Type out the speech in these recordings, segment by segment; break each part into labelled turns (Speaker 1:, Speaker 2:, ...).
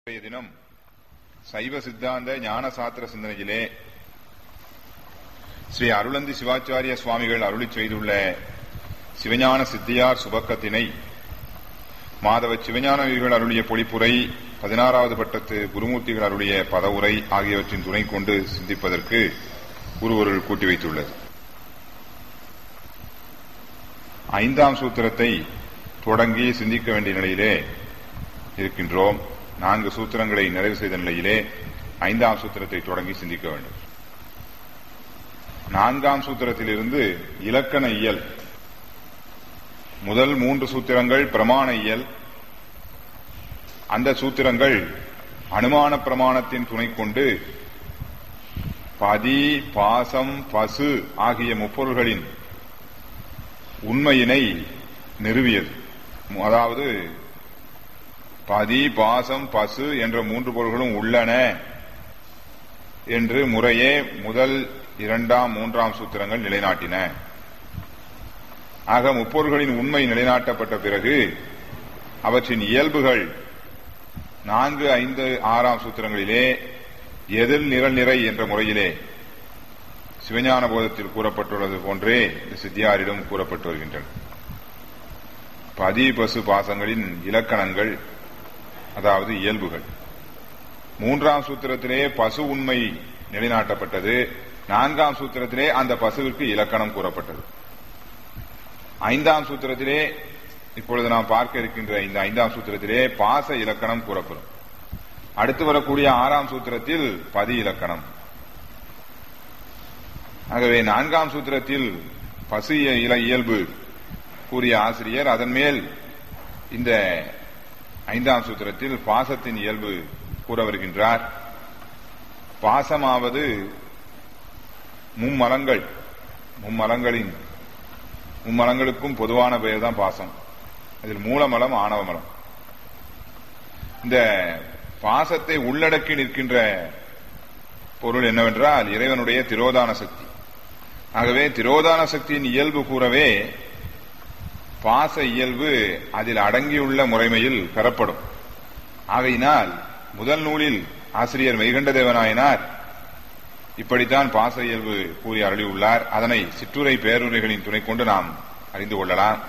Speaker 1: இன்றைய தினம் சைவ சித்தாந்த ஞான சாத்திர சிந்தனையிலே ஸ்ரீ அருளந்தி சிவாச்சாரிய சுவாமிகள் அருளிச் செய்துள்ள சிவஞான சித்தியார் சுபக்கத்தினை மாதவ சிவஞானவிகள் அருளிய பொழிப்புரை பதினாறாவது பட்டத்து குருமூர்த்திகள் அருளிய பதவுரை ஆகியவற்றின் துணை கொண்டு சிந்திப்பதற்கு குருவருள் கூட்டி வைத்துள்ளது ஐந்தாம் சூத்திரத்தை தொடங்கி சிந்திக்க வேண்டிய நிலையிலே இருக்கின்றோம் நான்கு சூத்திரங்களை நிறைவு செய்த நிலையிலே ஐந்தாம் சூத்திரத்தை தொடங்கி சிந்திக்க வேண்டும் நான்காம் சூத்திரத்திலிருந்து இலக்கண இயல் முதல் மூன்று சூத்திரங்கள் பிரமாண இயல் அந்த சூத்திரங்கள் அனுமான பிரமாணத்தின் துணை கொண்டு பதி பாசம் பசு ஆகிய முப்பொருள்களின் உண்மையினை நிறுவியது அதாவது பதி பாசம் பசு என்ற மூன்று பொருள்களும் உள்ளன என்று முறையே முதல் இரண்டாம் மூன்றாம் சூத்திரங்கள் நிலைநாட்டின ஆக முப்பொருள்களின் உண்மை நிலைநாட்டப்பட்ட பிறகு அவற்றின் இயல்புகள் நான்கு ஐந்து ஆறாம் சூத்திரங்களிலே எதிர் நிரல் நிறை என்ற முறையிலே சிவஞான போதத்தில் கூறப்பட்டுள்ளது போன்றே இந்த சித்தியாரிடம் கூறப்பட்டு வருகின்றன பதி பசு பாசங்களின் இலக்கணங்கள் அதாவது இயல்புகள் மூன்றாம் சூத்திரத்திலே பசு உண்மை நிலைநாட்டப்பட்டது நான்காம் சூத்திரத்திலே அந்த பசுவிற்கு இலக்கணம் கூறப்பட்டது ஐந்தாம் சூத்திரத்திலே இப்பொழுது நாம் பார்க்க இருக்கின்ற இந்த ஐந்தாம் சூத்திரத்திலே பாச இலக்கணம் கூறப்படும் அடுத்து வரக்கூடிய ஆறாம் சூத்திரத்தில் பதி இலக்கணம் ஆகவே நான்காம் சூத்திரத்தில் பசு இல இயல்பு கூறிய ஆசிரியர் அதன் மேல் இந்த ஐந்தாம் சூத்திரத்தில் பாசத்தின் இயல்பு கூற வருகின்றார் பாசமாவது மும்மலங்கள் மும்மலங்களின் மும்மலங்களுக்கும் பொதுவான பெயர் தான் பாசம் அதில் மூலமலம் ஆணவ மலம் இந்த பாசத்தை உள்ளடக்கி நிற்கின்ற பொருள் என்னவென்றால் இறைவனுடைய திரோதான சக்தி ஆகவே திரோதான சக்தியின் இயல்பு கூறவே பாச இயல்பு அதில் அடங்கியுள்ள முறைமையில் பெறப்படும் ஆகையினால் முதல் நூலில் ஆசிரியர் மெய்கண்ட தேவனாயினார் இப்படித்தான் பாச இயல்பு கூறி அருளியுள்ளார் அதனை சிற்றுரை பேருரைகளின் துணை கொண்டு நாம் அறிந்து கொள்ளலாம்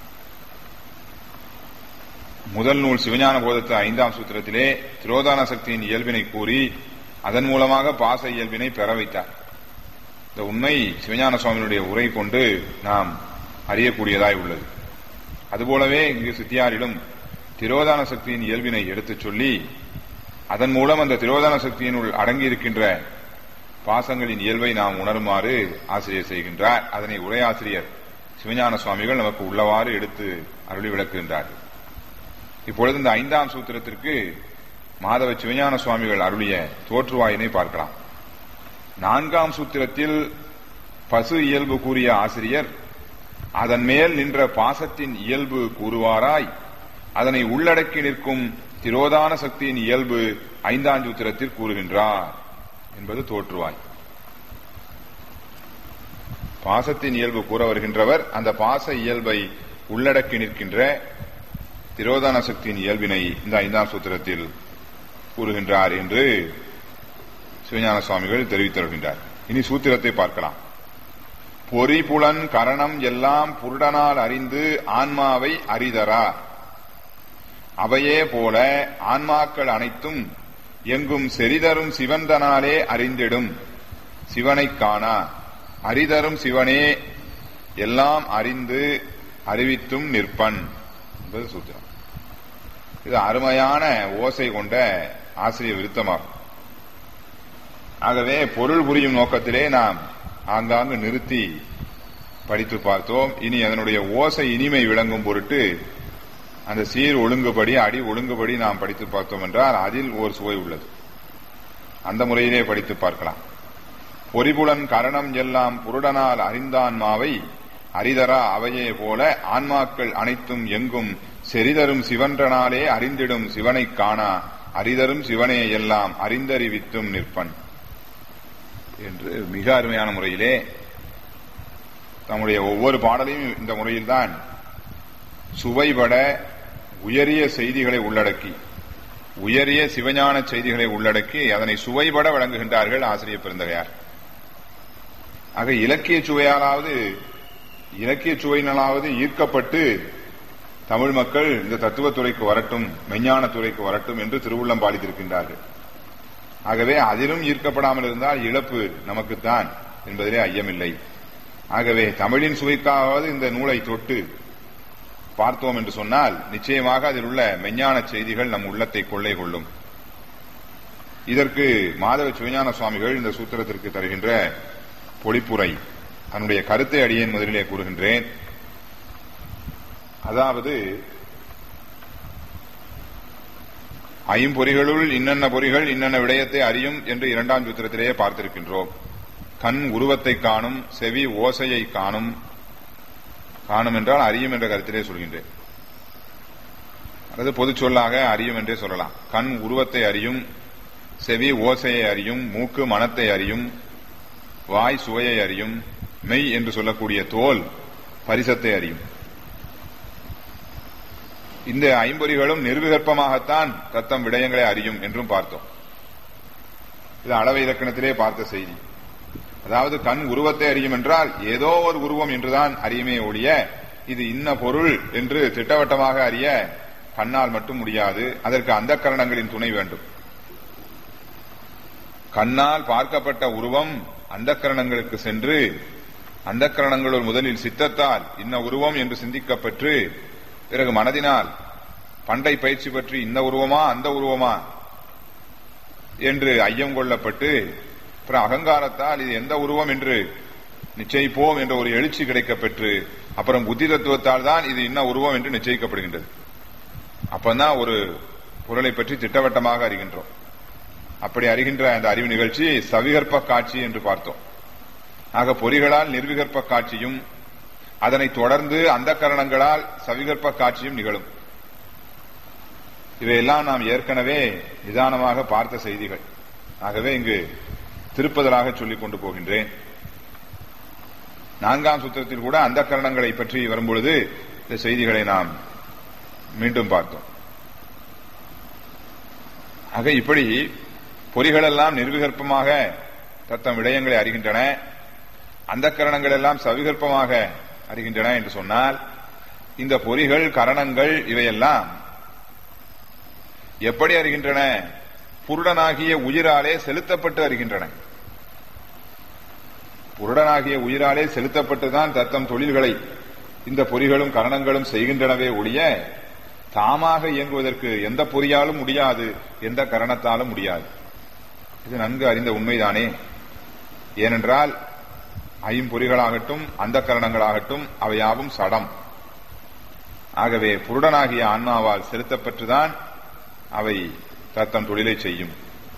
Speaker 1: முதல் நூல் சிவஞான போதத்து ஐந்தாம் சூத்திரத்திலே திரோதான சக்தியின் இயல்பினை கூறி அதன் மூலமாக பாச இயல்பினை பெற வைத்தார் இந்த உண்மை சிவஞான சுவாமியினுடைய உரை கொண்டு நாம் அறியக்கூடியதாய் உள்ளது அதுபோலவே இங்கு சித்தியாரிலும் திரோதான சக்தியின் இயல்பினை எடுத்துச் சொல்லி அதன் மூலம் அந்த திரோதான சக்தியினுள் அடங்கியிருக்கின்ற பாசங்களின் இயல்பை நாம் உணருமாறு ஆசிரியர் செய்கின்றார் அதனை உரையாசிரியர் சிவஞான சுவாமிகள் நமக்கு உள்ளவாறு எடுத்து அருளி விளக்குகின்றார்கள் இப்பொழுது இந்த ஐந்தாம் சூத்திரத்திற்கு மாதவ சிவஞான சுவாமிகள் அருளிய தோற்றுவாயினை பார்க்கலாம் நான்காம் சூத்திரத்தில் பசு இயல்பு கூறிய ஆசிரியர் அதன் மேல் நின்ற பாசத்தின் இயல்பு கூறுவாராய் அதனை உள்ளடக்கி நிற்கும் திரோதான சக்தியின் இயல்பு ஐந்தாம் சூத்திரத்தில் கூறுகின்றார் என்பது தோற்றுவாய் பாசத்தின் இயல்பு கூற வருகின்றவர் அந்த பாச இயல்பை உள்ளடக்கி நிற்கின்ற திரோதான சக்தியின் இயல்பினை இந்த ஐந்தாம் சூத்திரத்தில் கூறுகின்றார் என்று சிவஞான சுவாமிகள் தெரிவித்து இனி சூத்திரத்தை பார்க்கலாம் பொறிபுலன் கரணம் எல்லாம் புருடனால் அறிந்து ஆன்மாவை அறிதரா அவையே போல ஆன்மாக்கள் அனைத்தும் எங்கும் செறிதரும் சிவந்தனாலே அறிந்திடும் சிவனை காணா அறிதரும் சிவனே எல்லாம் அறிந்து அறிவித்தும் நிற்பன் என்பது சூத்திரம் இது அருமையான ஓசை கொண்ட ஆசிரியர் விருத்தமாகும் ஆகவே பொருள் புரியும் நோக்கத்திலே நாம் ஆங்காங்கு நிறுத்தி படித்து பார்த்தோம் இனி அதனுடைய ஓசை இனிமை விளங்கும் பொருட்டு அந்த சீர் ஒழுங்குபடி அடி ஒழுங்குபடி நாம் படித்து பார்த்தோம் என்றால் அதில் ஒரு சுவை உள்ளது அந்த முறையிலே படித்து பார்க்கலாம் பொறிபுலன் கரணம் எல்லாம் புருடனால் அறிந்தான்மாவை அரிதரா அவையே போல ஆன்மாக்கள் அனைத்தும் எங்கும் செறிதரும் சிவன்றனாலே அறிந்திடும் சிவனை காணா அரிதரும் சிவனே எல்லாம் அறிந்தறிவித்தும் நிற்பன் என்று மிக அருமையான முறையிலே தம்முடைய ஒவ்வொரு பாடலையும் இந்த முறையில்தான் சுவைபட உயரிய செய்திகளை உள்ளடக்கி உயரிய சிவஞான செய்திகளை உள்ளடக்கி அதனை சுவைபட வழங்குகின்றார்கள் ஆசிரியர் பெருந்தகையார் ஆக இலக்கிய சுவையாலாவது இலக்கிய சுவையினாலாவது ஈர்க்கப்பட்டு தமிழ் மக்கள் இந்த தத்துவத்துறைக்கு வரட்டும் மெஞ்ஞான துறைக்கு வரட்டும் என்று திருவுள்ளம் பாலித்திருக்கின்றார்கள் ஆகவே அதிலும் ஈர்க்கப்படாமல் இருந்தால் இழப்பு நமக்குத்தான் என்பதிலே ஐயமில்லை ஆகவே தமிழின் சுவைக்காவது இந்த நூலை தொட்டு பார்த்தோம் என்று சொன்னால் நிச்சயமாக அதில் உள்ள மெஞ்ஞான செய்திகள் நம் உள்ளத்தை கொள்ளை கொள்ளும் இதற்கு மாதவ சிவஞான சுவாமிகள் இந்த சூத்திரத்திற்கு தருகின்ற பொழிப்புரை தன்னுடைய கருத்தை அடியேன் முதலிலே கூறுகின்றேன் அதாவது ஐம்பொறிகளுள் இன்னென்ன பொறிகள் இன்னென்ன விடயத்தை அறியும் என்று இரண்டாம் சூத்திரத்திலேயே பார்த்திருக்கின்றோம் கண் உருவத்தை காணும் செவி ஓசையை காணும் காணும் என்றால் அறியும் என்ற கருத்திலே சொல்கின்றேன் அல்லது பொது சொல்லாக அறியும் என்றே சொல்லலாம் கண் உருவத்தை அறியும் செவி ஓசையை அறியும் மூக்கு மனத்தை அறியும் வாய் சுவையை அறியும் மெய் என்று சொல்லக்கூடிய தோல் பரிசத்தை அறியும் இந்த ஐம்பொறிகளும் நிர்விகற்பமாகத்தான் தத்தம் விடயங்களை அறியும் என்றும் பார்த்தோம் இது அளவு இலக்கணத்திலே பார்த்த செய்தி அதாவது கண் உருவத்தை அறியும் என்றால் ஏதோ ஒரு உருவம் என்றுதான் அறியுமே ஒழிய இது இன்ன பொருள் என்று திட்டவட்டமாக அறிய கண்ணால் மட்டும் முடியாது அதற்கு அந்த கரணங்களின் துணை வேண்டும் கண்ணால் பார்க்கப்பட்ட உருவம் அந்த கரணங்களுக்கு சென்று அந்த கரணங்களுள் முதலில் சித்தத்தால் இன்ன உருவம் என்று சிந்திக்கப்பெற்று பிறகு மனதினால் பண்டை பயிற்சி பற்றி இந்த உருவமா அந்த உருவமா என்று ஐயம் கொள்ளப்பட்டு அப்புறம் அகங்காரத்தால் இது எந்த உருவம் என்று நிச்சயிப்போம் என்ற ஒரு எழுச்சி கிடைக்கப் பெற்று அப்புறம் புத்தி தத்துவத்தால் தான் இது இன்ன உருவம் என்று நிச்சயிக்கப்படுகின்றது அப்பதான் ஒரு பொருளை பற்றி திட்டவட்டமாக அறிகின்றோம் அப்படி அறிகின்ற அந்த அறிவு நிகழ்ச்சி சவிகற்ப காட்சி என்று பார்த்தோம் ஆக பொறிகளால் நிர்விகற்ப காட்சியும் அதனை தொடர்ந்து அந்த கரணங்களால் சவிகற்ப காட்சியும் நிகழும் இவையெல்லாம் நாம் ஏற்கனவே நிதானமாக பார்த்த செய்திகள் ஆகவே இங்கு திருப்பதலாக சொல்லிக் கொண்டு போகின்றேன் நான்காம் சூத்திரத்தில் கூட அந்த கரணங்களை பற்றி வரும்பொழுது இந்த செய்திகளை நாம் மீண்டும் பார்த்தோம் ஆக இப்படி பொறிகளெல்லாம் நிர்விகற்பமாக தத்தம் விடயங்களை அறிகின்றன அந்த கரணங்கள் எல்லாம் சவிகற்பமாக அறிகின்றன என்று சொன்னால் இந்த பொறிகள் கரணங்கள் இவையெல்லாம் எப்படி அறிகின்றன புருடனாகிய உயிராலே செலுத்தப்பட்டு அறிகின்றன புருடனாகிய உயிராலே செலுத்தப்பட்டுதான் தத்தம் தொழில்களை இந்த பொறிகளும் கரணங்களும் செய்கின்றனவே ஒழிய தாமாக இயங்குவதற்கு எந்த பொறியாலும் முடியாது எந்த கரணத்தாலும் முடியாது இது நன்கு அறிந்த உண்மைதானே ஏனென்றால் ஐம்பொறிகளாகட்டும் அந்த கரணங்களாகட்டும் அவையாவும் சடம் ஆகவே புருடனாகிய ஆன்மாவால் செலுத்தப்பட்டுதான் அவை தத்தம் தொழிலை செய்யும்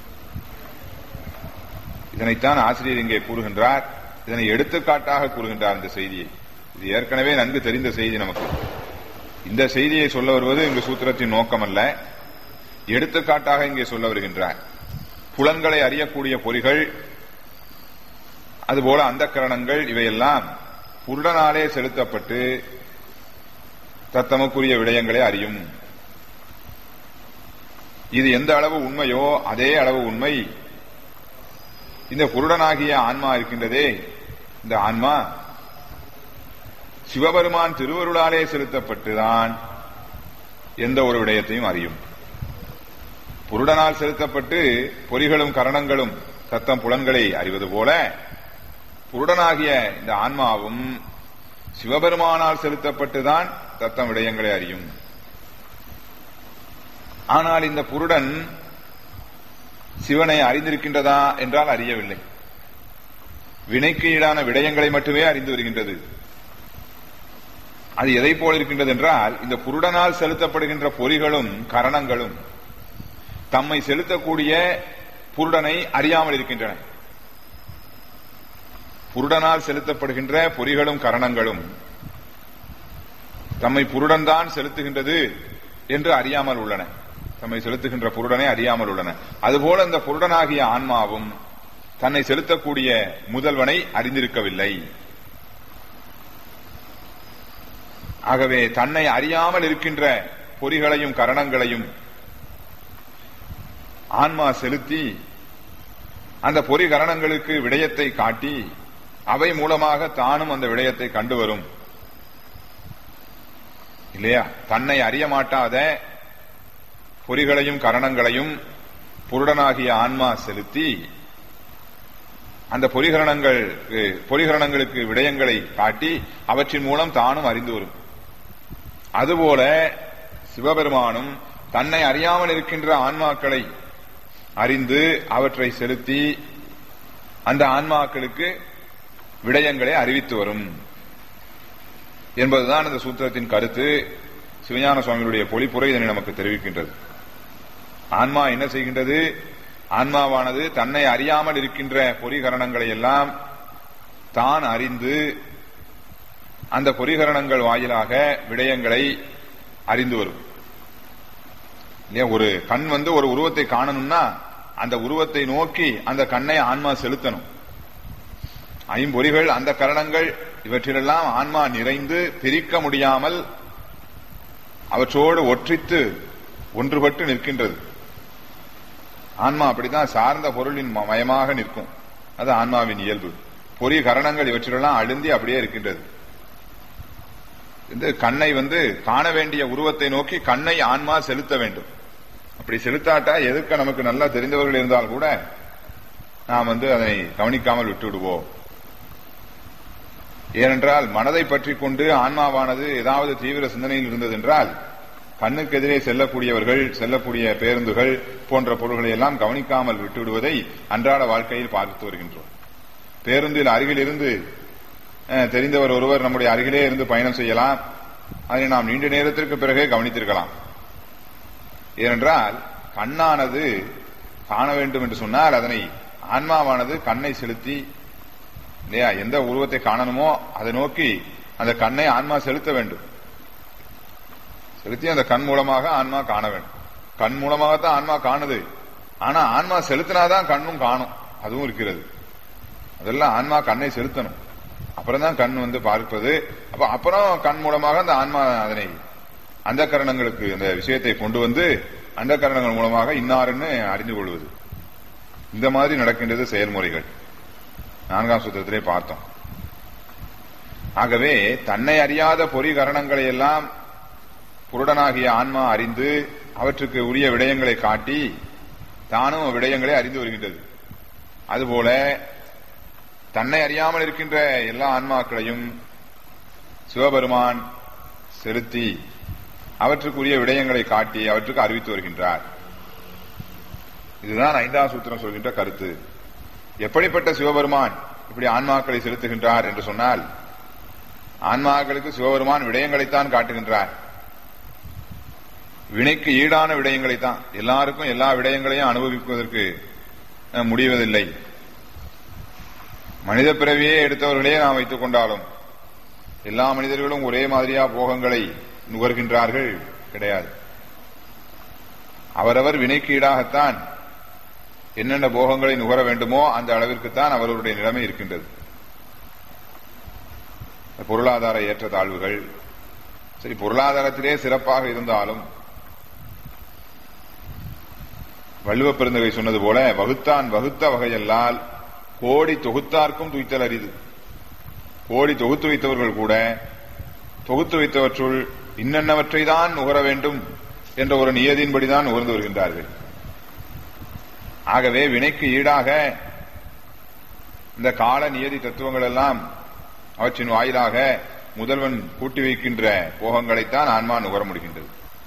Speaker 1: இதனைத்தான் ஆசிரியர் இங்கே கூறுகின்றார் இதனை எடுத்துக்காட்டாக கூறுகின்றார் இந்த செய்தியை இது ஏற்கனவே நன்கு தெரிந்த செய்தி நமக்கு இந்த செய்தியை சொல்ல வருவது இங்கு சூத்திரத்தின் நோக்கம் அல்ல எடுத்துக்காட்டாக இங்கே சொல்ல வருகின்றார் புலன்களை அறியக்கூடிய பொறிகள் அதுபோல அந்த கரணங்கள் இவையெல்லாம் புருடனாலே செலுத்தப்பட்டு தத்தமக்குரிய விடயங்களை அறியும் இது எந்த அளவு உண்மையோ அதே அளவு உண்மை இந்த புருடனாகிய ஆன்மா இருக்கின்றதே இந்த ஆன்மா சிவபெருமான் திருவருளாலே செலுத்தப்பட்டுதான் எந்த ஒரு விடயத்தையும் அறியும் புருடனால் செலுத்தப்பட்டு பொறிகளும் கரணங்களும் தத்தம் புலன்களை அறிவது போல புருடனாகிய இந்த ஆன்மாவும் சிவபெருமானால் செலுத்தப்பட்டுதான் தத்தம் விடயங்களை அறியும் ஆனால் இந்த புருடன் சிவனை அறிந்திருக்கின்றதா என்றால் அறியவில்லை வினைக்கு ஈடான விடயங்களை மட்டுமே அறிந்து வருகின்றது அது எதை போல் இருக்கின்றது என்றால் இந்த புருடனால் செலுத்தப்படுகின்ற பொறிகளும் கரணங்களும் தம்மை செலுத்தக்கூடிய புருடனை அறியாமல் இருக்கின்றன புருடனால் செலுத்தப்படுகின்ற பொறிகளும் கரணங்களும் தம்மை புருடன் தான் செலுத்துகின்றது என்று அறியாமல் உள்ளன தம்மை செலுத்துகின்ற புருடனை அறியாமல் உள்ளன அதுபோல இந்த புருடனாகிய ஆன்மாவும் தன்னை செலுத்தக்கூடிய முதல்வனை அறிந்திருக்கவில்லை ஆகவே தன்னை அறியாமல் இருக்கின்ற பொறிகளையும் கரணங்களையும் ஆன்மா செலுத்தி அந்த பொறி கரணங்களுக்கு விடயத்தை காட்டி அவை மூலமாக தானும் அந்த விடயத்தை கண்டு வரும் இல்லையா தன்னை அறிய மாட்டாத பொறிகளையும் கரணங்களையும் புருடனாகிய ஆன்மா செலுத்தி அந்த பொறிகரணங்கள் பொறிகரணங்களுக்கு விடயங்களை காட்டி அவற்றின் மூலம் தானும் அறிந்து வரும் அதுபோல சிவபெருமானும் தன்னை அறியாமல் இருக்கின்ற ஆன்மாக்களை அறிந்து அவற்றை செலுத்தி அந்த ஆன்மாக்களுக்கு விடயங்களை அறிவித்து வரும் என்பதுதான் இந்த சூத்திரத்தின் கருத்து சிவஞான சுவாமிகளுடைய பொழிப்புரை இதனை நமக்கு தெரிவிக்கின்றது ஆன்மா என்ன செய்கின்றது ஆன்மாவானது தன்னை அறியாமல் இருக்கின்ற பொறிகரணங்களை எல்லாம் தான் அறிந்து அந்த பொறிகரணங்கள் வாயிலாக விடயங்களை அறிந்து வரும் இல்லையா ஒரு கண் வந்து ஒரு உருவத்தை காணணும்னா அந்த உருவத்தை நோக்கி அந்த கண்ணை ஆன்மா செலுத்தணும் ஐம்பொறிகள் அந்த கரணங்கள் இவற்றிலெல்லாம் ஆன்மா நிறைந்து பிரிக்க முடியாமல் அவற்றோடு ஒற்றித்து ஒன்றுபட்டு நிற்கின்றது ஆன்மா அப்படித்தான் சார்ந்த பொருளின் மயமாக நிற்கும் அது ஆன்மாவின் இயல்பு பொறி கரணங்கள் இவற்றிலெல்லாம் அழுந்தி அப்படியே இருக்கின்றது இந்த கண்ணை வந்து காண வேண்டிய உருவத்தை நோக்கி கண்ணை ஆன்மா செலுத்த வேண்டும் அப்படி செலுத்தாட்டா எதுக்க நமக்கு நல்லா தெரிந்தவர்கள் இருந்தால் கூட நாம் வந்து அதனை கவனிக்காமல் விட்டு விடுவோம் ஏனென்றால் மனதை பற்றி கொண்டு ஆன்மாவானது ஏதாவது தீவிர சிந்தனையில் இருந்தது என்றால் கண்ணுக்கு எதிரே செல்லக்கூடியவர்கள் செல்லக்கூடிய பேருந்துகள் போன்ற பொருள்களை எல்லாம் கவனிக்காமல் விட்டுவிடுவதை அன்றாட வாழ்க்கையில் பார்த்து வருகின்றோம் பேருந்தில் அருகில் இருந்து தெரிந்தவர் ஒருவர் நம்முடைய அருகிலே இருந்து பயணம் செய்யலாம் அதனை நாம் நீண்ட நேரத்திற்கு பிறகே கவனித்திருக்கலாம் ஏனென்றால் கண்ணானது காண வேண்டும் என்று சொன்னால் அதனை ஆன்மாவானது கண்ணை செலுத்தி இல்லையா எந்த உருவத்தை காணணுமோ அதை நோக்கி அந்த கண்ணை ஆன்மா செலுத்த வேண்டும் செலுத்தி அந்த கண் மூலமாக ஆன்மா காண வேண்டும் கண் மூலமாகத்தான் ஆன்மா காணுது ஆனா ஆன்மா செலுத்தினாதான் கண்ணும் காணும் அதுவும் இருக்கிறது அதெல்லாம் ஆன்மா கண்ணை செலுத்தணும் அப்புறம் தான் கண் வந்து பார்ப்பது அப்ப அப்புறம் கண் மூலமாக அந்த ஆன்மா அதனை அந்த கரணங்களுக்கு அந்த விஷயத்தை கொண்டு வந்து அந்த கரணங்கள் மூலமாக இன்னாருன்னு அறிந்து கொள்வது இந்த மாதிரி நடக்கின்றது செயல்முறைகள் நான்காம் சூத்திரத்திலே பார்த்தோம் ஆகவே தன்னை அறியாத பொறி கரணங்களை எல்லாம் புருடனாகிய ஆன்மா அறிந்து அவற்றுக்கு உரிய விடயங்களை காட்டி தானும் விடயங்களை அறிந்து வருகின்றது அதுபோல தன்னை அறியாமல் இருக்கின்ற எல்லா ஆன்மாக்களையும் சிவபெருமான் செலுத்தி அவற்றுக்குரிய விடயங்களை காட்டி அவற்றுக்கு அறிவித்து வருகின்றார் இதுதான் ஐந்தாம் சூத்திரம் சொல்கின்ற கருத்து எப்படிப்பட்ட சிவபெருமான் இப்படி ஆன்மாக்களை செலுத்துகின்றார் என்று சொன்னால் ஆன்மாக்களுக்கு சிவபெருமான் விடயங்களைத்தான் காட்டுகின்றார் வினைக்கு ஈடான விடயங்களைத்தான் எல்லாருக்கும் எல்லா விடயங்களையும் அனுபவிப்பதற்கு முடிவதில்லை மனித பிறவியே எடுத்தவர்களே நாம் வைத்துக் கொண்டாலும் எல்லா மனிதர்களும் ஒரே மாதிரியா போகங்களை நுகர்கின்றார்கள் கிடையாது அவரவர் வினைக்கு ஈடாகத்தான் என்னென்ன போகங்களை நுகர வேண்டுமோ அந்த அளவிற்குத்தான் அவர்களுடைய நிலைமை இருக்கின்றது பொருளாதார ஏற்றத்தாழ்வுகள் சரி பொருளாதாரத்திலே சிறப்பாக இருந்தாலும் வள்ளுவ பெருந்தகை சொன்னது போல வகுத்தான் வகுத்த வகையல்லால் கோடி தொகுத்தார்க்கும் துய்த்தல் அரிது கோடி தொகுத்து வைத்தவர்கள் கூட தொகுத்து வைத்தவற்றுள் இன்னென்னவற்றை தான் நுகர வேண்டும் என்ற ஒரு நியதியின்படிதான் நுகர்ந்து வருகின்றார்கள் ஆகவே வினைக்கு ஈடாக இந்த கால நியதி தத்துவங்கள் எல்லாம் அவற்றின் வாயிலாக முதல்வன் கூட்டி வைக்கின்ற போகங்களைத்தான் ஆன்மா நுகர முடிகின்றது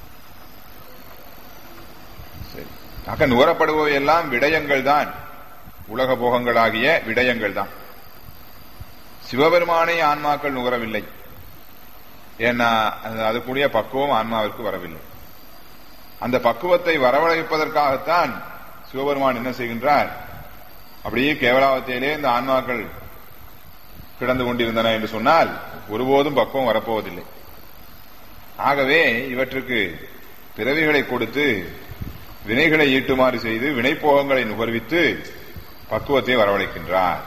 Speaker 1: சரி ஆக நுகரப்படுபவை எல்லாம் விடயங்கள் தான் உலக போகங்களாகிய விடயங்கள் தான் சிவபெருமானை ஆன்மாக்கள் நுகரவில்லை ஏன்னா அதுக்குரிய பக்குவம் ஆன்மாவிற்கு வரவில்லை அந்த பக்குவத்தை வரவழைப்பதற்காகத்தான் சிவபெருமான் என்ன செய்கின்றார் அப்படியே கேவலாவத்தையிலே இந்த ஆன்மாக்கள் கிடந்து கொண்டிருந்தன என்று சொன்னால் ஒருபோதும் பக்குவம் வரப்போவதில்லை ஆகவே இவற்றுக்கு பிறவிகளை கொடுத்து வினைகளை ஈட்டுமாறு செய்து வினைப்போகங்களை நுகர்வித்து பக்குவத்தை வரவழைக்கின்றார்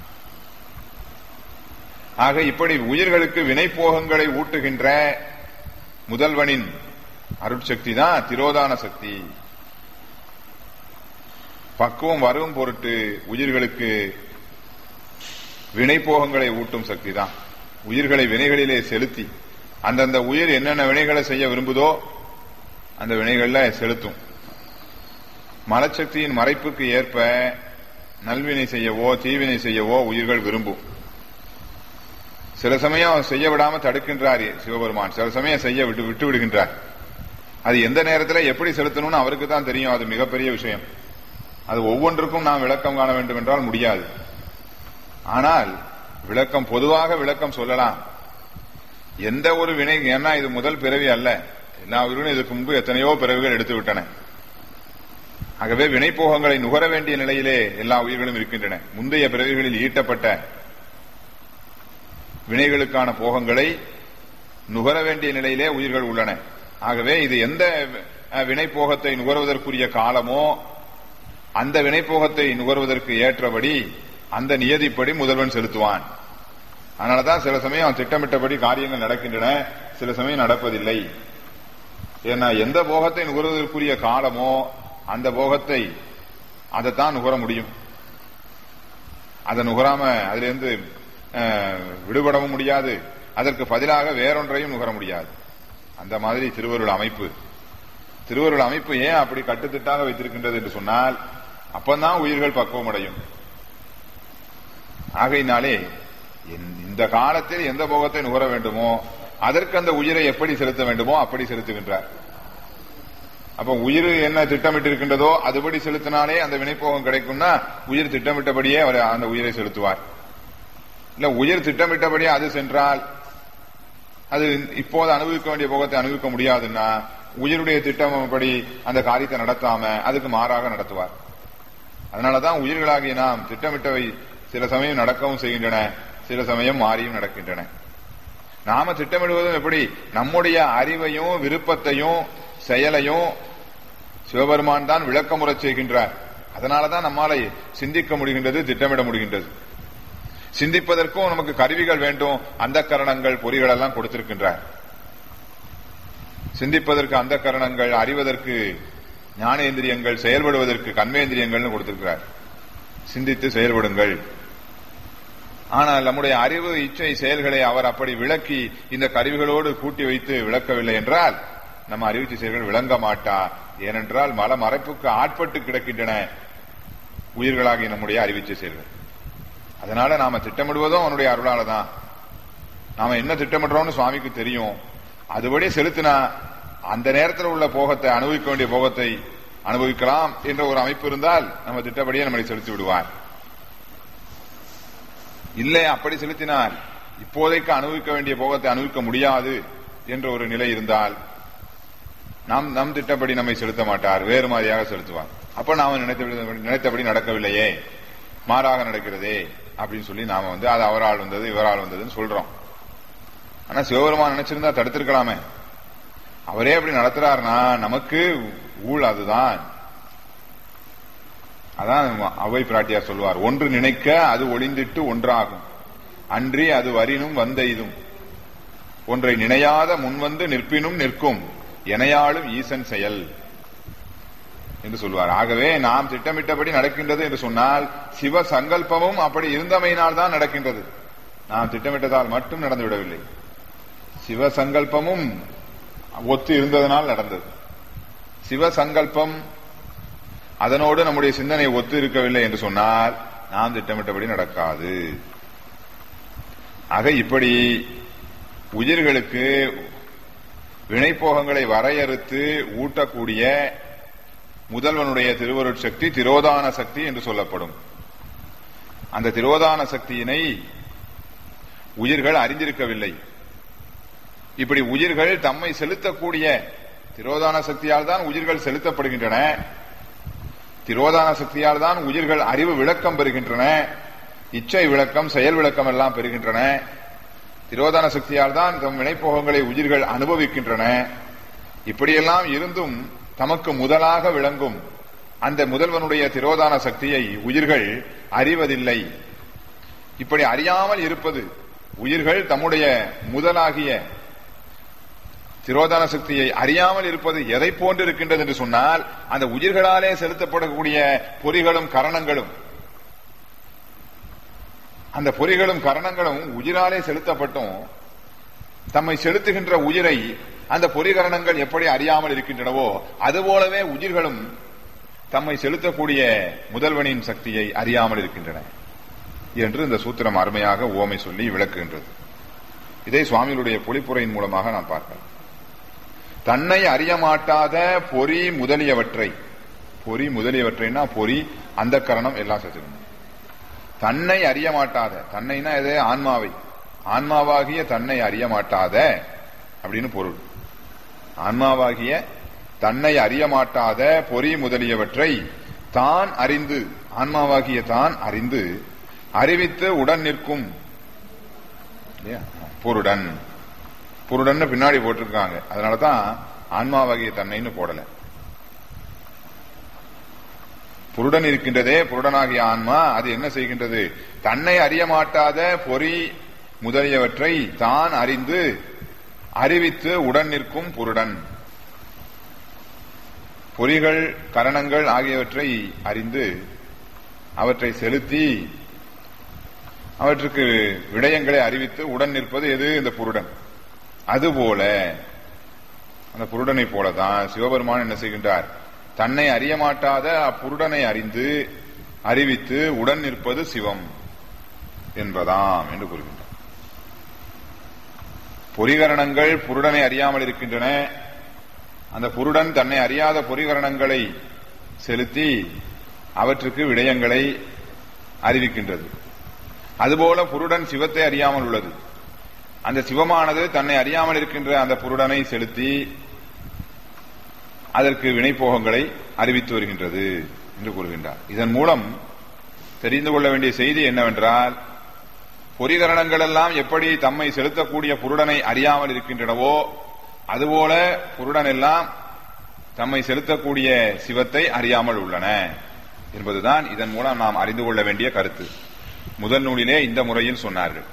Speaker 1: ஆக இப்படி உயிர்களுக்கு வினைப்போகங்களை ஊட்டுகின்ற முதல்வனின் அருட்சக்தி தான் திரோதான சக்தி பக்குவம் வரும் பொருட்டு உயிர்களுக்கு வினைப்போகங்களை ஊட்டும் சக்தி தான் உயிர்களை வினைகளிலே செலுத்தி அந்தந்த உயிர் என்னென்ன வினைகளை செய்ய விரும்புதோ அந்த வினைகள்ல செலுத்தும் மலச்சக்தியின் மறைப்புக்கு ஏற்ப நல்வினை செய்யவோ தீவினை செய்யவோ உயிர்கள் விரும்பும் சில சமயம் செய்ய விடாம தடுக்கின்றார் சிவபெருமான் சில சமயம் செய்ய விட்டு விட்டு விடுகின்றார் அது எந்த நேரத்தில் எப்படி செலுத்தணும்னு அவருக்கு தான் தெரியும் அது மிகப்பெரிய விஷயம் அது ஒவ்வொன்றுக்கும் நாம் விளக்கம் காண வேண்டும் என்றால் முடியாது ஆனால் விளக்கம் பொதுவாக விளக்கம் சொல்லலாம் எந்த ஒரு வினை ஏன்னா இது முதல் பிறவி அல்ல எல்லா உயிரும் இதுக்கு முன்பு எத்தனையோ பிறவிகள் எடுத்து விட்டன ஆகவே வினைப்போகங்களை நுகர வேண்டிய நிலையிலே எல்லா உயிர்களும் இருக்கின்றன முந்தைய பிறவிகளில் ஈட்டப்பட்ட வினைகளுக்கான போகங்களை நுகர வேண்டிய நிலையிலே உயிர்கள் உள்ளன ஆகவே இது எந்த வினைப்போகத்தை நுகர்வதற்குரிய காலமோ அந்த வினைப்போகத்தை நுகர்வதற்கு ஏற்றபடி அந்த நியதிப்படி முதல்வன் செலுத்துவான் அதனாலதான் சில சமயம் திட்டமிட்டபடி காரியங்கள் நடக்கின்றன சில சமயம் நடப்பதில்லை ஏன்னா எந்த போகத்தை நுகர்வதற்குரிய காலமோ அந்த போகத்தை அதைத்தான் நுகர முடியும் அதை நுகராம அதிலிருந்து விடுபடவும் முடியாது அதற்கு பதிலாக வேறொன்றையும் நுகர முடியாது அந்த மாதிரி திருவருள் அமைப்பு திருவருள் அமைப்பு ஏன் அப்படி கட்டுத்திட்டாக வைத்திருக்கின்றது என்று சொன்னால் அப்பந்தான் உயிர்கள் பக்குவம் அடையும் ஆகையினாலே இந்த காலத்தில் எந்த போகத்தை நுகர வேண்டுமோ அதற்கு அந்த உயிரை எப்படி செலுத்த வேண்டுமோ அப்படி செலுத்துகின்றார் அப்ப உயிர் என்ன திட்டமிட்டு இருக்கின்றதோ அதுபடி செலுத்தினாலே அந்த வினைப்போகம் கிடைக்கும்னா உயிர் திட்டமிட்டபடியே அவர் அந்த உயிரை செலுத்துவார் இல்ல உயிர் திட்டமிட்டபடியே அது சென்றால் அது இப்போது அனுபவிக்க வேண்டிய போகத்தை அனுபவிக்க முடியாதுன்னா உயிருடைய திட்டப்படி அந்த காரியத்தை நடத்தாம அதுக்கு மாறாக நடத்துவார் அதனாலதான் உயிர்களாகிய நாம் திட்டமிட்டவை சில சமயம் நடக்கவும் செய்கின்றன சில சமயம் மாறியும் நடக்கின்றன நாம திட்டமிடுவதும் எப்படி நம்முடைய அறிவையும் விருப்பத்தையும் செயலையும் சிவபெருமான் தான் விளக்கமுறை செய்கின்றார் அதனாலதான் நம்மால சிந்திக்க முடிகின்றது திட்டமிட முடிகின்றது சிந்திப்பதற்கும் நமக்கு கருவிகள் வேண்டும் அந்த கரணங்கள் பொறிகள் எல்லாம் கொடுத்திருக்கின்றார் சிந்திப்பதற்கு அந்த கரணங்கள் அறிவதற்கு ஞானேந்திரியங்கள் செயல்படுவதற்கு கண்மேந்திரியங்கள்னு கொடுத்திருக்கிறார் சிந்தித்து செயல்படுங்கள் ஆனால் நம்முடைய அறிவு இச்சை செயல்களை அவர் அப்படி விளக்கி இந்த கருவிகளோடு கூட்டி வைத்து விளக்கவில்லை என்றால் நம்ம அறிவிச்சை செயல்கள் விளங்க மாட்டா ஏனென்றால் மல மறைப்புக்கு ஆட்பட்டு கிடக்கின்றன உயிர்களாகிய நம்முடைய அறிவிச்சை செயல்கள் அதனால நாம திட்டமிடுவதும் அவனுடைய அருளால தான் நாம என்ன திட்டமிடுறோம்னு சுவாமிக்கு தெரியும் அதுபடி செலுத்தினா அந்த நேரத்தில் உள்ள போகத்தை அனுபவிக்க வேண்டிய போகத்தை அனுபவிக்கலாம் என்ற ஒரு அமைப்பு இருந்தால் நம்ம திட்டப்படியே நம்மளை செலுத்தி விடுவார் இல்லை அப்படி செலுத்தினால் இப்போதைக்கு அனுபவிக்க வேண்டிய போகத்தை அனுபவிக்க முடியாது என்ற ஒரு நிலை இருந்தால் நாம் நம் திட்டப்படி நம்மை செலுத்த மாட்டார் வேறு மாதிரியாக செலுத்துவார் அப்ப நாம நினைத்தபடி நினைத்தபடி நடக்கவில்லையே மாறாக நடக்கிறதே அப்படின்னு சொல்லி நாம வந்து அது அவரால் வந்தது இவரால் வந்ததுன்னு சொல்றோம் ஆனா சிவபெருமான் நினைச்சிருந்தா தடுத்திருக்கலாமே அவரே அப்படி நடத்துறாருனா நமக்கு ஊழ் அதுதான் அதான் அவை பிராட்டியார் சொல்வார் ஒன்று நினைக்க அது ஒளிந்திட்டு ஒன்றாகும் அன்றி அது வரினும் வந்த இதும் ஒன்றை நினையாத முன்வந்து நிற்பினும் நிற்கும் எனையாளும் ஈசன் செயல் என்று சொல்வார் ஆகவே நாம் திட்டமிட்டபடி நடக்கின்றது என்று சொன்னால் சிவ சங்கல்பமும் அப்படி இருந்தமையினால் தான் நடக்கின்றது நாம் திட்டமிட்டதால் மட்டும் நடந்து விடவில்லை சிவ சங்கல்பமும் ஒத்து இருந்ததனால் நடந்தது சிவ சங்கல்பம் அதனோடு நம்முடைய சிந்தனை ஒத்து இருக்கவில்லை என்று சொன்னால் நாம் திட்டமிட்டபடி நடக்காது ஆக இப்படி உயிர்களுக்கு வினைப்போகங்களை வரையறுத்து ஊட்டக்கூடிய முதல்வனுடைய திருவருட்சக்தி திரோதான சக்தி என்று சொல்லப்படும் அந்த திரோதான சக்தியினை உயிர்கள் அறிந்திருக்கவில்லை இப்படி உயிர்கள் தம்மை செலுத்தக்கூடிய திரோதான சக்தியால் தான் உயிர்கள் செலுத்தப்படுகின்றன திரோதான சக்தியால் தான் உயிர்கள் அறிவு விளக்கம் பெறுகின்றன இச்சை விளக்கம் செயல் விளக்கம் எல்லாம் பெறுகின்றன திரோதான சக்தியால் தான் தம் வினைப்போகங்களை உயிர்கள் அனுபவிக்கின்றன இப்படியெல்லாம் இருந்தும் தமக்கு முதலாக விளங்கும் அந்த முதல்வனுடைய திரோதான சக்தியை உயிர்கள் அறிவதில்லை இப்படி அறியாமல் இருப்பது உயிர்கள் தம்முடைய முதலாகிய திரோதான சக்தியை அறியாமல் இருப்பது எதை போன்று இருக்கின்றது என்று சொன்னால் அந்த உயிர்களாலே செலுத்தப்படக்கூடிய பொறிகளும் கரணங்களும் அந்த பொறிகளும் கரணங்களும் உயிராலே செலுத்தப்பட்டும் தம்மை செலுத்துகின்ற உயிரை அந்த பொறிகரணங்கள் எப்படி அறியாமல் இருக்கின்றனவோ அதுபோலவே உயிர்களும் தம்மை செலுத்தக்கூடிய முதல்வனின் சக்தியை அறியாமல் இருக்கின்றன என்று இந்த சூத்திரம் அருமையாக ஓமை சொல்லி விளக்குகின்றது இதை சுவாமிகளுடைய பொழிப்புரையின் மூலமாக நாம் பார்க்கலாம் தன்னை அறியமாட்டாத பொறி முதலியவற்றை பொறி முதலியவற்றைனா பொறி அந்த கரணம் எல்லாம் சேர்த்துக்கணும் தன்னை அறியமாட்டாத தன்னைனா எது ஆன்மாவை ஆன்மாவாகிய தன்னை அறியமாட்டாத அப்படின்னு பொருள் ஆன்மாவாகிய தன்னை அறியமாட்டாத பொறி முதலியவற்றை தான் அறிந்து ஆன்மாவாகிய தான் அறிந்து அறிவித்து உடன் நிற்கும் இல்லையா? புருடன் புருடன்னு பின்னாடி போட்டிருக்காங்க அதனாலதான் ஆன்மாவாகிய தன்னைன்னு போடல புருடன் இருக்கின்றதே புருடனாகிய ஆன்மா அது என்ன செய்கின்றது தன்னை அறியமாட்டாத பொறி முதலியவற்றை தான் அறிந்து அறிவித்து உடன் நிற்கும் புருடன் பொறிகள் கரணங்கள் ஆகியவற்றை அறிந்து அவற்றை செலுத்தி அவற்றுக்கு விடயங்களை அறிவித்து உடன் நிற்பது எது இந்த புருடன் அதுபோல அந்த புருடனை போலதான் சிவபெருமான் என்ன செய்கின்றார் தன்னை அறியமாட்டாத அப்புருடனை அறிந்து அறிவித்து உடன் நிற்பது சிவம் என்பதாம் என்று கூறுகின்றார் பொறிகரணங்கள் புருடனை அறியாமல் இருக்கின்றன அந்த புருடன் தன்னை அறியாத பொறிகரணங்களை செலுத்தி அவற்றுக்கு விடயங்களை அறிவிக்கின்றது அதுபோல புருடன் சிவத்தை அறியாமல் உள்ளது அந்த சிவமானது தன்னை அறியாமல் இருக்கின்ற அந்த புருடனை செலுத்தி அதற்கு வினைப்போகங்களை அறிவித்து வருகின்றது என்று கூறுகின்றார் இதன் மூலம் தெரிந்து கொள்ள வேண்டிய செய்தி என்னவென்றால் பொறிகரணங்கள் எல்லாம் எப்படி தம்மை செலுத்தக்கூடிய புருடனை அறியாமல் இருக்கின்றனவோ அதுபோல புருடன் எல்லாம் தம்மை செலுத்தக்கூடிய சிவத்தை அறியாமல் உள்ளன என்பதுதான் இதன் மூலம் நாம் அறிந்து கொள்ள வேண்டிய கருத்து முதல் நூலிலே இந்த முறையில் சொன்னார்கள்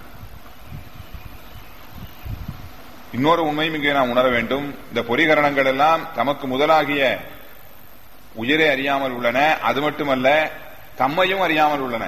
Speaker 1: இன்னொரு உண்மையும் இங்கே நாம் உணர வேண்டும் இந்த பொறிகரணங்கள் எல்லாம் தமக்கு முதலாகிய உயிரை அறியாமல் உள்ளன அது மட்டுமல்ல தம்மையும் அறியாமல் உள்ளன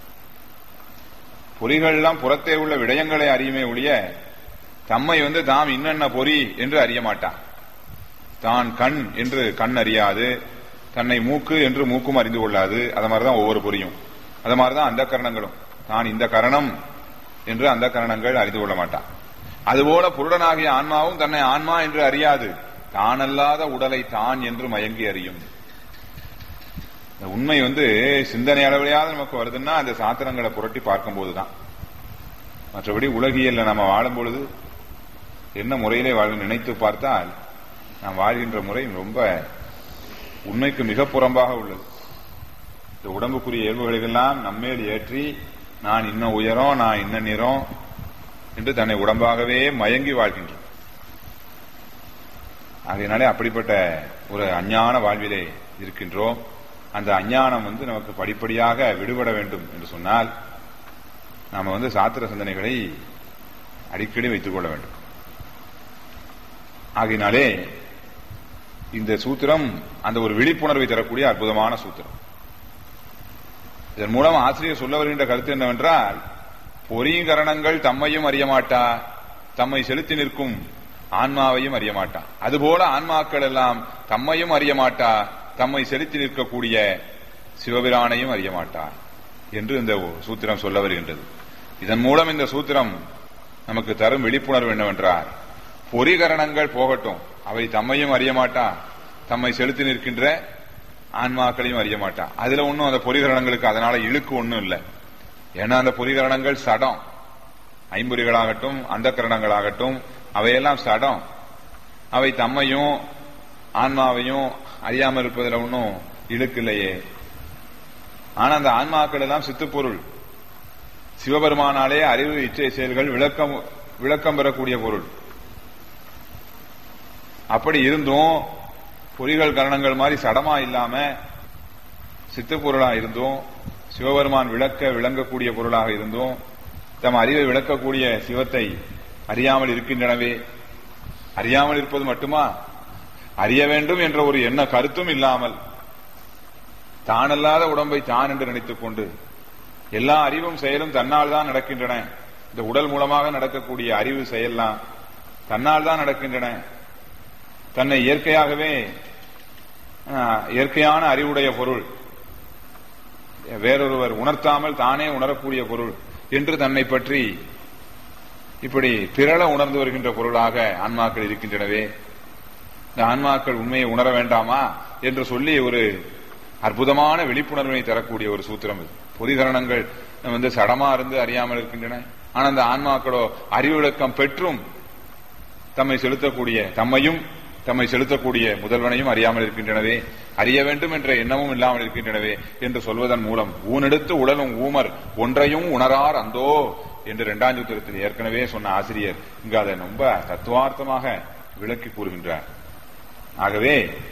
Speaker 1: பொறிகள் எல்லாம் புறத்தே உள்ள விடயங்களை அறியுமே ஒழிய தம்மை வந்து தாம் இன்னென்ன பொறி என்று அறிய மாட்டான் தான் கண் என்று கண் அறியாது தன்னை மூக்கு என்று மூக்கும் அறிந்து கொள்ளாது அது மாதிரிதான் ஒவ்வொரு பொறியும் அது மாதிரிதான் அந்த கரணங்களும் தான் இந்த கரணம் என்று அந்த கரணங்கள் அறிந்து கொள்ள மாட்டான் அதுபோல புருடனாகிய ஆன்மாவும் தன்னை ஆன்மா என்று அறியாது தானல்லாத உடலை தான் என்று மயங்கி அறியும் இந்த உண்மை வந்து சிந்தனை அளவிலையாவது நமக்கு வருதுன்னா அந்த சாத்திரங்களை புரட்டி பார்க்கும்போதுதான் மற்றபடி உலகியல்ல நம்ம வாழும் பொழுது என்ன முறையிலே வாழ நினைத்து பார்த்தால் நாம் வாழ்கின்ற முறை ரொம்ப உண்மைக்கு மிக புறம்பாக உள்ளது இந்த உடம்புக்குரிய இயல்புகளெல்லாம் நம்மேல் ஏற்றி நான் இன்ன உயரம் நான் இன்ன நிறம் என்று தன்னை உடம்பாகவே மயங்கி வாழ்கின்றோம் ஆகையினாலே அப்படிப்பட்ட ஒரு அஞ்ஞான வாழ்விலே இருக்கின்றோம் அந்த அஞ்ஞானம் வந்து நமக்கு படிப்படியாக விடுபட வேண்டும் என்று சொன்னால் நாம வந்து சாத்திர சிந்தனைகளை அடிக்கடி வைத்துக் கொள்ள வேண்டும் ஆகையினாலே இந்த சூத்திரம் அந்த ஒரு விழிப்புணர்வை தரக்கூடிய அற்புதமான சூத்திரம் இதன் மூலம் ஆசிரியர் சொல்ல வருகின்ற கருத்து என்னவென்றால் பொறிகரணங்கள் தம்மையும் அறியமாட்டா தம்மை செலுத்தி நிற்கும் ஆன்மாவையும் அறியமாட்டா அதுபோல ஆன்மாக்கள் எல்லாம் தம்மையும் அறியமாட்டா தம்மை செலுத்தி நிற்கக்கூடிய சிவபிரானையும் அறியமாட்டா என்று இந்த சூத்திரம் சொல்ல வருகின்றது இதன் மூலம் இந்த சூத்திரம் நமக்கு தரும் விழிப்புணர்வு என்னவென்றால் பொறிகரணங்கள் போகட்டும் அவை தம்மையும் அறியமாட்டா தம்மை செலுத்தி நிற்கின்ற ஆன்மாக்களையும் அறியமாட்டா அதுல ஒன்றும் அந்த பொறிகரணங்களுக்கு அதனால இழுக்கு ஒன்றும் இல்லை ஏன்னா அந்த பொறிகரணங்கள் சடம் ஐம்பொறிகளாகட்டும் அந்த கரணங்களாகட்டும் அவையெல்லாம் சடம் அவை தம்மையும் ஆன்மாவையும் அறியாமல் இருப்பதில் ஒன்றும் இழுக்கு இல்லையே ஆனா அந்த ஆன்மாக்கள் எல்லாம் சித்துப்பொருள் சிவபெருமானாலே அறிவு இச்சை செயல்கள் விளக்கம் விளக்கம் பெறக்கூடிய பொருள் அப்படி இருந்தும் பொறிகள் கரணங்கள் மாதிரி சடமா இல்லாம சித்துப்பொருளா இருந்தும் சிவபெருமான் விளக்க விளங்கக்கூடிய பொருளாக இருந்தும் தம் அறிவை விளக்கக்கூடிய சிவத்தை அறியாமல் இருக்கின்றனவே அறியாமல் இருப்பது மட்டுமா அறிய வேண்டும் என்ற ஒரு எண்ண கருத்தும் இல்லாமல் தானல்லாத உடம்பை தான் என்று நினைத்துக் கொண்டு எல்லா அறிவும் செயலும் தன்னால் தான் நடக்கின்றன இந்த உடல் மூலமாக நடக்கக்கூடிய அறிவு செயல்லாம் தன்னால் தான் நடக்கின்றன தன்னை இயற்கையாகவே ஆஹ், இயற்கையான அறிவுடைய பொருள் வேறொருவர் உணர்த்தாமல் தானே உணரக்கூடிய பொருள் என்று தன்னை பற்றி இப்படி திரள உணர்ந்து வருகின்ற பொருளாக ஆன்மாக்கள் இருக்கின்றனவே இந்த ஆன்மாக்கள் உண்மையை உணர வேண்டாமா என்று சொல்லி ஒரு அற்புதமான விழிப்புணர்வினை தரக்கூடிய ஒரு சூத்திரம் இது பொதிகரணங்கள் வந்து சடமா இருந்து அறியாமல் இருக்கின்றன ஆனா அந்த ஆன்மாக்களோ அறிவிளக்கம் பெற்றும் தம்மை செலுத்தக்கூடிய தம்மையும் தம்மை செலுத்தக்கூடிய முதல்வனையும் அறியாமல் இருக்கின்றனவே அறிய வேண்டும் என்ற எண்ணமும் இல்லாமல் இருக்கின்றனவே என்று சொல்வதன் மூலம் ஊனெடுத்து உடலும் ஊமர் ஒன்றையும் உணரார் அந்தோ என்று இரண்டாம் சூத்திரத்தில் ஏற்கனவே சொன்ன ஆசிரியர் இங்கு அதை ரொம்ப தத்துவார்த்தமாக விளக்கி கூறுகின்றார் ஆகவே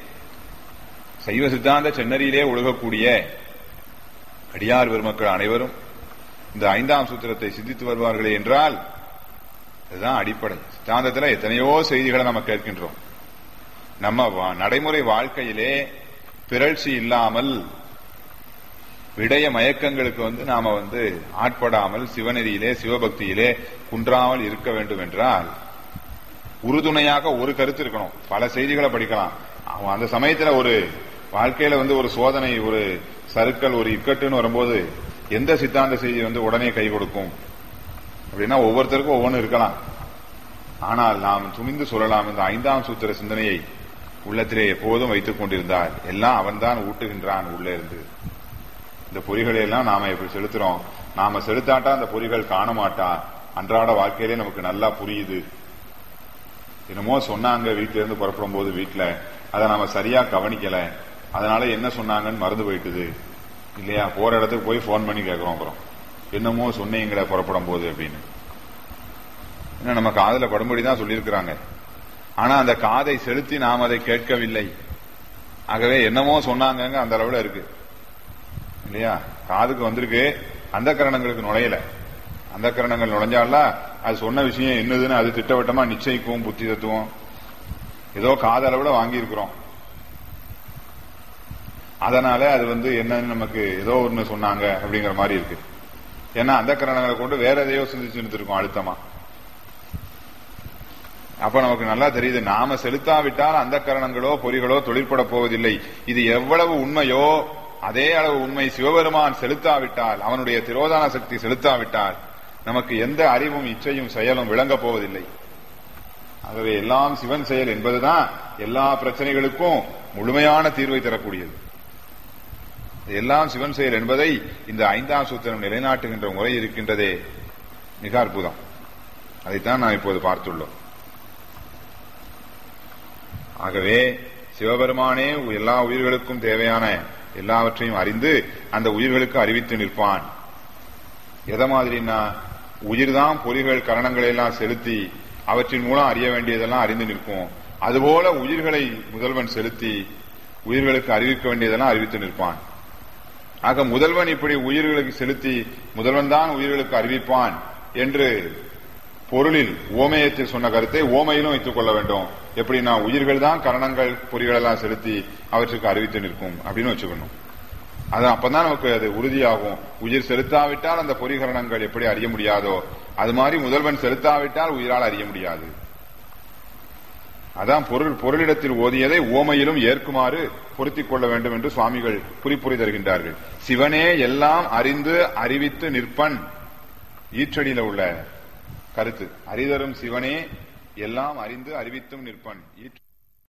Speaker 1: சைவ சித்தாந்த சென்னரியிலே ஒழுகக்கூடிய அடியார் பெருமக்கள் அனைவரும் இந்த ஐந்தாம் சூத்திரத்தை சிந்தித்து வருவார்களே என்றால் இதுதான் அடிப்படை சித்தாந்தத்தில் எத்தனையோ செய்திகளை நம்ம கேட்கின்றோம் நம்ம வா- நடைமுறை வாழ்க்கையிலே பிறழ்ச்சி இல்லாமல் விடய மயக்கங்களுக்கு வந்து நாம வந்து ஆட்படாமல் சிவநெறியிலே சிவபக்தியிலே குன்றாமல் இருக்க வேண்டும் என்றால் உறுதுணையாக ஒரு கருத்து இருக்கணும் பல செய்திகளை படிக்கலாம் அவன் அந்த சமயத்துல ஒரு வாழ்க்கையில வந்து ஒரு சோதனை ஒரு சறுக்கல் ஒரு இக்கட்டுன்னு வரும்போது எந்த சித்தாந்த செய்தி வந்து உடனே கை கொடுக்கும் அப்படின்னா ஒவ்வொருத்தருக்கும் ஒவ்வொன்று இருக்கலாம் ஆனால் நாம் துணிந்து சொல்லலாம் இந்த ஐந்தாம் சூத்திர சிந்தனையை உள்ளத்திலே எப்போதும் வைத்துக் கொண்டிருந்தால் எல்லாம் அவன்தான் ஊட்டுகின்றான் உள்ளே இருந்து இந்த பொறிகளை எல்லாம் நாம எப்படி செலுத்துறோம் நாம செலுத்தாட்டா அந்த பொறிகள் காண மாட்டா அன்றாட வாழ்க்கையிலே நமக்கு நல்லா புரியுது என்னமோ சொன்னாங்க வீட்ல இருந்து புறப்படும் போது வீட்டுல அதை நாம சரியா கவனிக்கல அதனால என்ன சொன்னாங்கன்னு மறந்து போயிட்டுது இல்லையா போற இடத்துக்கு போய் ஃபோன் பண்ணி கேட்கிறோம் அப்புறம் என்னமோ சொன்னீங்களே புறப்படும் போது அப்படின்னு ஏன்னா நம்ம காதுல படும்படி தான் சொல்லியிருக்கிறாங்க ஆனா அந்த காதை செலுத்தி நாம் அதை கேட்கவில்லை ஆகவே என்னமோ சொன்னாங்கங்க அந்த அளவுல இருக்கு இல்லையா காதுக்கு வந்திருக்கு அந்த கரணங்களுக்கு நுழையல அந்த கரணங்கள் நுழைஞ்சால அது சொன்ன விஷயம் என்னதுன்னு அது திட்டவட்டமா நிச்சயிக்கும் புத்தி தத்துவம் ஏதோ காதளவுல வாங்கி இருக்கிறோம் அதனால அது வந்து என்னன்னு நமக்கு ஏதோ ஒண்ணு சொன்னாங்க அப்படிங்கிற மாதிரி இருக்கு ஏன்னா அந்த கரணங்களை கொண்டு வேற எதையோ சிந்திச்சுட்டு இருக்கோம் அழுத்தமா அப்ப நமக்கு நல்லா தெரியுது நாம செலுத்தாவிட்டால் அந்த கரணங்களோ பொறிகளோ தொழிற்பட போவதில்லை இது எவ்வளவு உண்மையோ அதே அளவு உண்மை சிவபெருமான் செலுத்தாவிட்டால் அவனுடைய திரோதான சக்தி செலுத்தாவிட்டால் நமக்கு எந்த அறிவும் இச்சையும் செயலும் விளங்கப் போவதில்லை ஆகவே எல்லாம் சிவன் செயல் என்பதுதான் எல்லா பிரச்சனைகளுக்கும் முழுமையான தீர்வை தரக்கூடியது எல்லாம் சிவன் செயல் என்பதை இந்த ஐந்தாம் சூத்திரம் நிலைநாட்டுகின்ற முறை இருக்கின்றதே மிக அற்புதம் அதைத்தான் நாம் இப்போது பார்த்துள்ளோம் ஆகவே சிவபெருமானே எல்லா உயிர்களுக்கும் தேவையான எல்லாவற்றையும் அறிந்து அந்த உயிர்களுக்கு அறிவித்து நிற்பான் எதை மாதிரின்னா உயிர்தான் பொறிகள் கரணங்களை எல்லாம் செலுத்தி அவற்றின் மூலம் அறிய வேண்டியதெல்லாம் அறிந்து நிற்கும் அதுபோல உயிர்களை முதல்வன் செலுத்தி உயிர்களுக்கு அறிவிக்க வேண்டியதெல்லாம் அறிவித்து நிற்பான் ஆக முதல்வன் இப்படி உயிர்களுக்கு செலுத்தி முதல்வன் தான் உயிர்களுக்கு அறிவிப்பான் என்று பொருளில் ஓமயத்தில் சொன்ன கருத்தை ஓமையிலும் வைத்துக் கொள்ள வேண்டும் எப்படின்னா உயிர்கள் தான் கரணங்கள் பொறிகள் எல்லாம் செலுத்தி அவற்றுக்கு அறிவித்து நிற்கும் அப்படின்னு வச்சுக்கணும் அது அப்பதான் நமக்கு அது உறுதியாகும் உயிர் செலுத்தாவிட்டால் அந்த பொறிகரணங்கள் எப்படி அறிய முடியாதோ அது மாதிரி முதல்வன் செலுத்தாவிட்டால் உயிரால் அறிய முடியாது அதான் பொருள் பொருளிடத்தில் ஓதியதை ஓமையிலும் ஏற்குமாறு பொருத்திக் கொள்ள வேண்டும் என்று சுவாமிகள் குறிப்புரை தருகின்றார்கள் சிவனே எல்லாம் அறிந்து அறிவித்து நிற்பன் ஈற்றடியில உள்ள கருத்து அறிதரும் சிவனே எல்லாம் அறிந்து அறிவித்தும் நிற்பன் ஈற்று